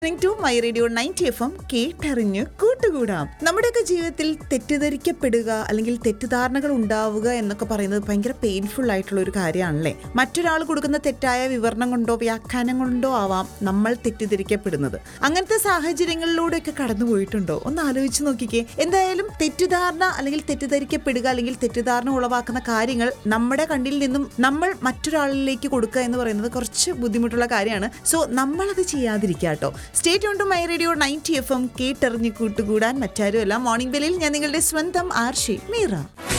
to my radio ninety F M കേട്ടറിഞ്ഞ് കൂട്ടുകൂടാം നമ്മുടെയൊക്കെ ജീവിതത്തിൽ തെറ്റിദ്ധരിക്കപ്പെടുക അല്ലെങ്കിൽ തെറ്റിദ്ധാരണകൾ ഉണ്ടാവുക എന്നൊക്കെ പറയുന്നത് ഭയങ്കര പെയിൻഫുൾ ആയിട്ടുള്ള ഒരു കാര്യമാണല്ലേ മറ്റൊരാൾ കൊടുക്കുന്ന തെറ്റായ വിവരണം കൊണ്ടോ വ്യാഖ്യാനം കൊണ്ടോ ആവാം നമ്മൾ തെറ്റിദ്ധരിക്കപ്പെടുന്നത് അങ്ങനത്തെ സാഹചര്യങ്ങളിലൂടെയൊക്കെ കടന്നു പോയിട്ടുണ്ടോ ഒന്ന് ആലോചിച്ച് നോക്കിക്കേ എന്തായാലും തെറ്റിദ്ധാരണ അല്ലെങ്കിൽ തെറ്റിദ്ധരിക്കപ്പെടുക അല്ലെങ്കിൽ തെറ്റിദ്ധാരണ ഉളവാക്കുന്ന കാര്യങ്ങൾ നമ്മുടെ കണ്ണിൽ നിന്നും നമ്മൾ മറ്റൊരാളിലേക്ക് കൊടുക്കുക എന്ന് പറയുന്നത് കുറച്ച് ബുദ്ധിമുട്ടുള്ള കാര്യമാണ് സോ നമ്മളത് ചെയ്യാതിരിക്കുക കേട്ടോ stay on to my radio ninety F M കേട്ടെറിഞ്ഞ് കൂട്ടുകൂടാൻ മറ്റാരുമല്ല മോർണിംഗ് ബെല്ലിൽ ഞാൻ നിങ്ങളുടെ സ്വന്തം ആർഷി മീറ